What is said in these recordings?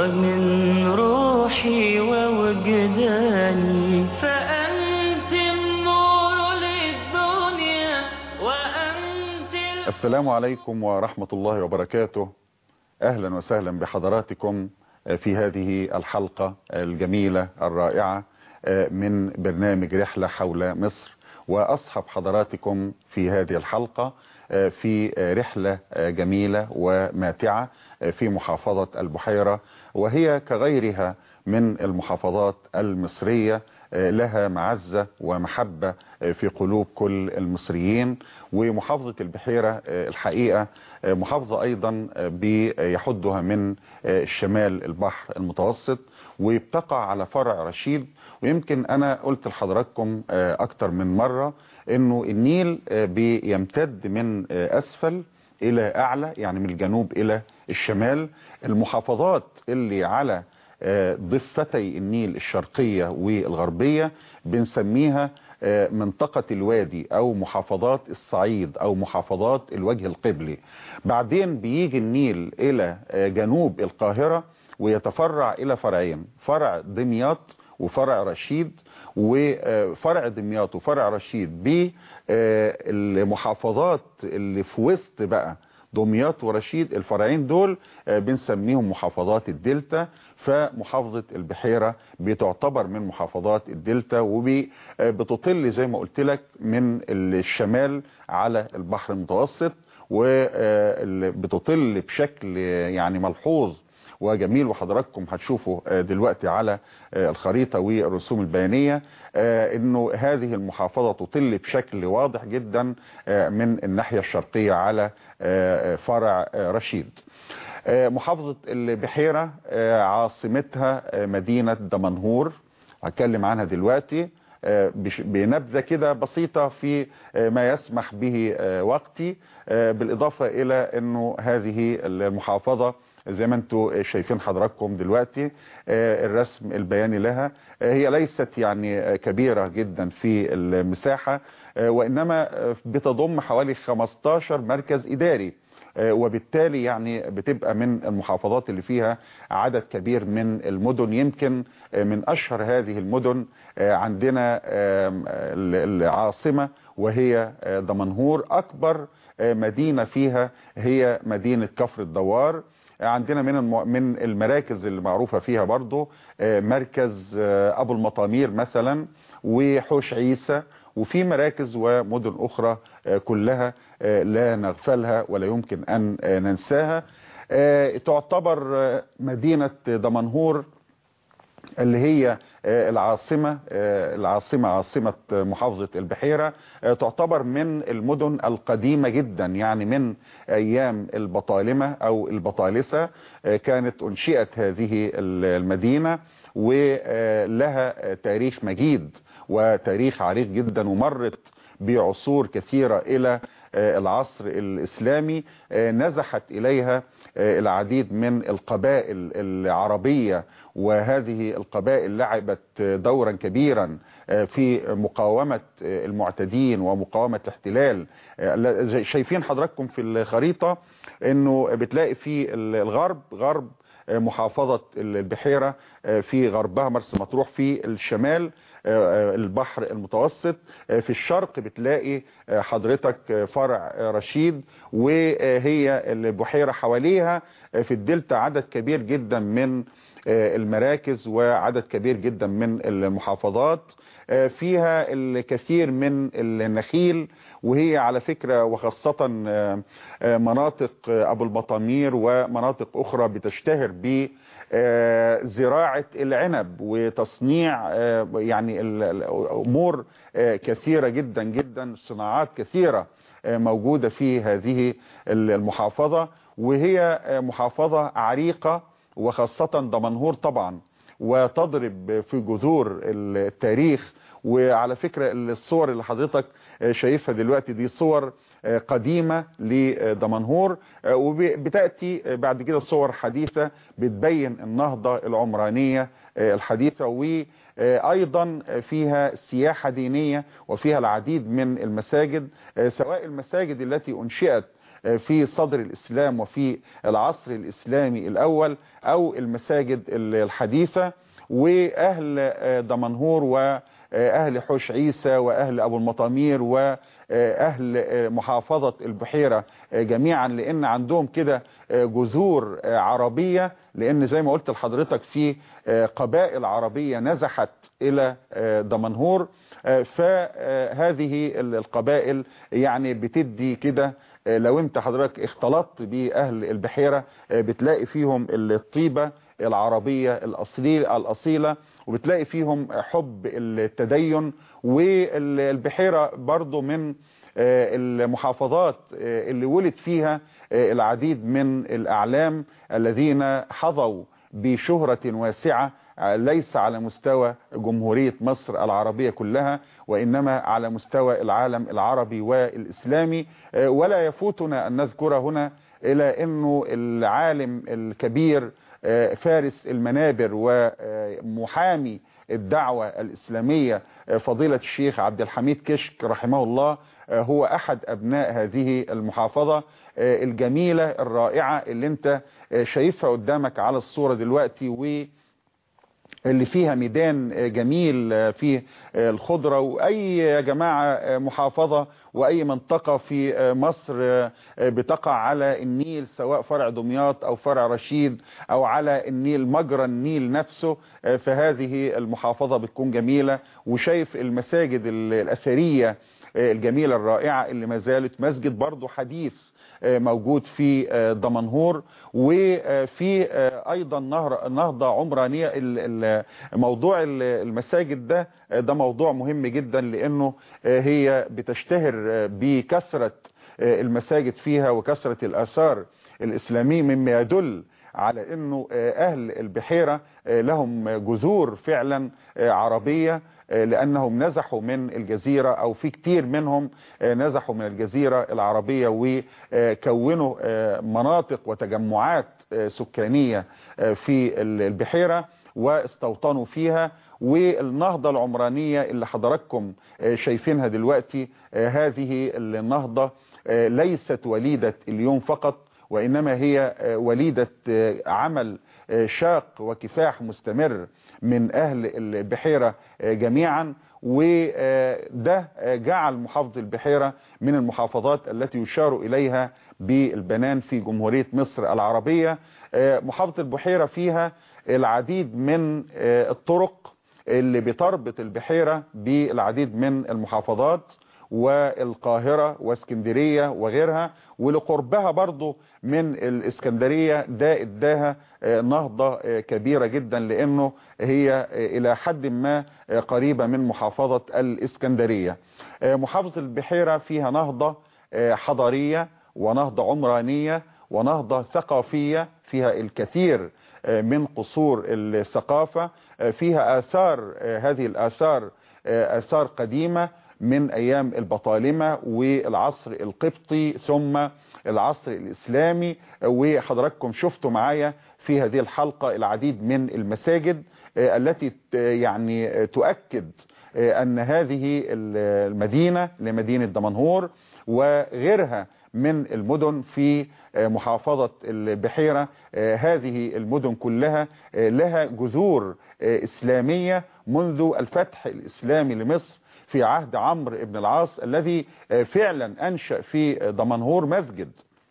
ومن روحي ووجداني فأنت النور للدنيا وأنت السلام عليكم ورحمة الله وبركاته أهلا وسهلا بحضراتكم في هذه الحلقة الجميلة الرائعة من برنامج رحلة حول مصر وأصحب حضراتكم في هذه الحلقة في رحلة جميلة وماتعة في محافظة البحيرة وهي كغيرها من المحافظات المصرية لها معزة ومحبة في قلوب كل المصريين ومحافظة البحيرة الحقيقة محافظة أيضا بيحدها من شمال البحر المتوسط وبتقع على فرع رشيد ويمكن أنا قلت لحضراتكم أكتر من مرة أنه النيل بيمتد من أسفل إلى أعلى يعني من الجنوب إلى الشمال المحافظات اللي على ضفتي النيل الشرقية والغربية بنسميها منطقة الوادي او محافظات الصعيد او محافظات الوجه القبلي بعدين بيجي النيل الى جنوب القاهرة ويتفرع الى فرعين فرع دمياط وفرع رشيد وفرع دمياط وفرع رشيد بالمحافظات اللي في وسط بقى دمياط ورشيد الفرعين دول بنسميهم محافظات الدلتا فمحافظة البحيرة بتعتبر من محافظات الدلتا وبتطل زي ما قلت لك من الشمال على البحر المتوسط وبتطل بشكل يعني ملحوظ وجميل وحضراتكم هتشوفوا دلوقتي على الخريطة والرسوم البيانية انه هذه المحافظة تطل بشكل واضح جدا من الناحية الشرقية على فرع رشيد محافظة البحيرة عاصمتها مدينة دمنهور هتكلم عنها دلوقتي بنبذة كده بسيطة في ما يسمح به وقتي بالإضافة إلى أنه هذه المحافظة زي ما انتم شايفين حضراتكم دلوقتي الرسم البياني لها هي ليست يعني كبيرة جدا في المساحة وإنما بتضم حوالي 15 مركز إداري وبالتالي يعني بتبقى من المحافظات اللي فيها عدد كبير من المدن يمكن من أشهر هذه المدن عندنا العاصمة وهي دمنهور أكبر مدينة فيها هي مدينة كفر الدوار عندنا من من المراكز اللي معروفة فيها برضو مركز أبو المطامير مثلا وحوش عيسى وفي مراكز ومدن أخرى كلها لا نغفلها ولا يمكن أن ننساها تعتبر مدينة دمنهور اللي هي العاصمة العاصمة عاصمة محافظة البحيرة تعتبر من المدن القديمة جدا يعني من أيام البطالمة أو البطالسة كانت أنشئت هذه المدينة ولها تاريخ مجيد وتاريخ عريق جدا ومرت بعصور كثيرة إلى العصر الإسلامي نزحت إليها العديد من القبائل العربية وهذه القبائل لعبت دورا كبيرا في مقاومة المعتدين ومقاومة الاحتلال شايفين حضراتكم في الخريطة انه بتلاقي في الغرب غرب محافظة البحيرة في غربها مرسى مطروح في الشمال البحر المتوسط في الشرق بتلاقي حضرتك فرع رشيد وهي البحيرة حواليها في الدلتا عدد كبير جدا من المراكز وعدد كبير جدا من المحافظات فيها الكثير من النخيل وهي على فكرة وخاصة مناطق أبو البطامير ومناطق أخرى بتشتهر ب زراعة العنب وتصنيع يعني أمور كثيرة جدا جدا صناعات كثيرة موجودة في هذه المحافظة وهي محافظة عريقة وخاصة دمنهور طبعا وتضرب في جذور التاريخ وعلى فكرة الصور اللي حضرتك شايفها دلوقتي دي صور قديمة لدمنهور وبتأتي بعد كده صور حديثة بتبين النهضة العمرانية الحديثة وأيضا فيها سياحة دينية وفيها العديد من المساجد سواء المساجد التي أنشئت في صدر الإسلام وفي العصر الإسلامي الأول أو المساجد الحديثة وأهل دمنهور وأهل حوش عيسى وأهل أبو المطامير وأهل محافظة البحيرة جميعا لأن عندهم كده جذور عربية لأن زي ما قلت لحضرتك في قبائل عربية نزحت إلى دمنهور فهذه القبائل يعني بتدي كده لو انت حضرتك اختلطت بأهل البحيرة بتلاقي فيهم الطيبة العربية الأصلية الأصيلة وبتلاقي فيهم حب التدين والبحيرة برضو من المحافظات اللي ولد فيها العديد من الأعلام الذين حظوا بشهرة واسعة ليس على مستوى جمهورية مصر العربية كلها وإنما على مستوى العالم العربي والإسلامي ولا يفوتنا أن نذكر هنا إلى أنه العالم الكبير فارس المنابر ومحامي الدعوة الإسلامية فضيلة الشيخ عبد الحميد كشك رحمه الله هو أحد أبناء هذه المحافظة الجميلة الرائعة اللي انت شايفها قدامك على الصورة دلوقتي و اللي فيها ميدان جميل فيه الخضرة وأي يا جماعة محافظة وأي منطقة في مصر بتقع على النيل سواء فرع دمياط أو فرع رشيد أو على النيل مجرى النيل نفسه فهذه المحافظة بتكون جميلة وشايف المساجد الأثرية الجميلة الرائعة اللي ما زالت مسجد برضو حديث موجود في دمنهور وفي ايضا نهر نهضة عمرانية موضوع المساجد ده ده موضوع مهم جدا لانه هي بتشتهر بكثرة المساجد فيها وكثرة الاثار الاسلامية مما يدل على انه اهل البحيرة لهم جذور فعلا عربية لانهم نزحوا من الجزيرة او في كتير منهم نزحوا من الجزيرة العربية وكونوا مناطق وتجمعات سكانية في البحيرة واستوطنوا فيها والنهضة العمرانية اللي حضراتكم شايفينها دلوقتي هذه النهضة ليست وليدة اليوم فقط وإنما هي وليدة عمل شاق وكفاح مستمر من أهل البحيرة جميعا وده جعل محافظة البحيرة من المحافظات التي يشار إليها بالبنان في جمهورية مصر العربية محافظة البحيرة فيها العديد من الطرق اللي بتربط البحيرة بالعديد من المحافظات والقاهرة واسكندرية وغيرها ولقربها برضو من الاسكندرية ده اداها نهضة كبيرة جدا لانه هي الى حد ما قريبة من محافظة الاسكندرية محافظة البحيرة فيها نهضة حضارية ونهضة عمرانية ونهضة ثقافية فيها الكثير من قصور الثقافة فيها آثار هذه الآثار آثار قديمة من ايام البطالمة والعصر القبطي ثم العصر الاسلامي وحضراتكم شفتوا معايا في هذه الحلقة العديد من المساجد التي يعني تؤكد ان هذه المدينة لمدينة دمنهور وغيرها من المدن في محافظة البحيرة هذه المدن كلها لها جذور إسلامية منذ الفتح الإسلامي لمصر في عهد عمرو بن العاص الذي فعلا أنشأ في دمنهور مسجد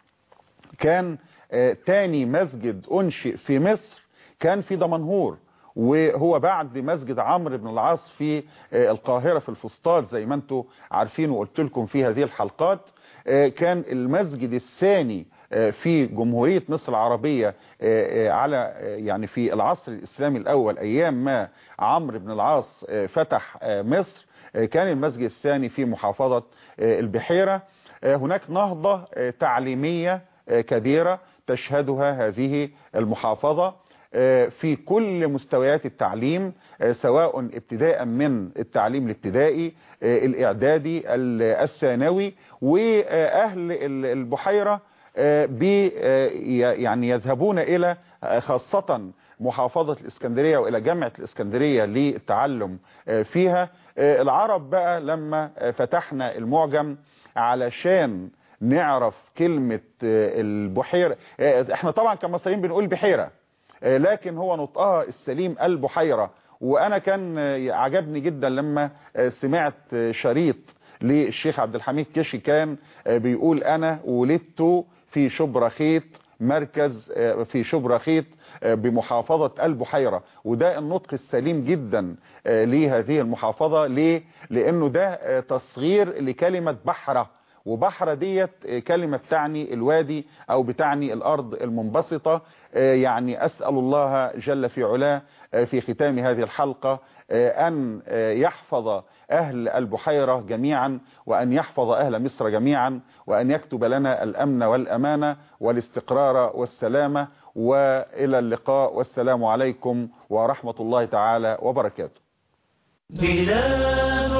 كان تاني مسجد أنشئ في مصر كان في دمنهور وهو بعد مسجد عمرو بن العاص في القاهرة في الفسطاط زي ما انتم عارفين وقلت لكم في هذه الحلقات كان المسجد الثاني في جمهورية مصر العربية على يعني في العصر الإسلامي الأول أيام ما عمرو بن العاص فتح مصر كان المسجد الثاني في محافظة البحيرة هناك نهضة تعليمية كبيرة تشهدها هذه المحافظة في كل مستويات التعليم سواء ابتداء من التعليم الابتدائي الاعدادي الثانوي واهل البحيرة بي يعني يذهبون الى خاصة محافظة الاسكندرية والى جامعة الاسكندرية للتعلم فيها العرب بقى لما فتحنا المعجم علشان نعرف كلمة آه، البحيرة آه، احنا طبعا كمصريين بنقول بحيرة آه، لكن هو نطقها السليم البحيرة وانا كان آه، عجبني جدا لما آه، سمعت آه، شريط للشيخ عبد الحميد كشي كان آه، بيقول انا ولدت في شبرخيت مركز آه، في شبرخيت آه، بمحافظة البحيرة وده النطق السليم جدا آه، لهذه المحافظة ليه؟ لانه ده آه، تصغير لكلمة بحرة وبحرة ديت آه، كلمة تعني الوادي او بتعني الارض المنبسطة آه، يعني اسأل الله جل في علاه آه، في ختام هذه الحلقة آه، ان آه، يحفظ اهل البحيرة جميعا وان يحفظ اهل مصر جميعا وان يكتب لنا الامن والامانة والاستقرار والسلامة والى اللقاء والسلام عليكم ورحمة الله تعالى وبركاته بلاد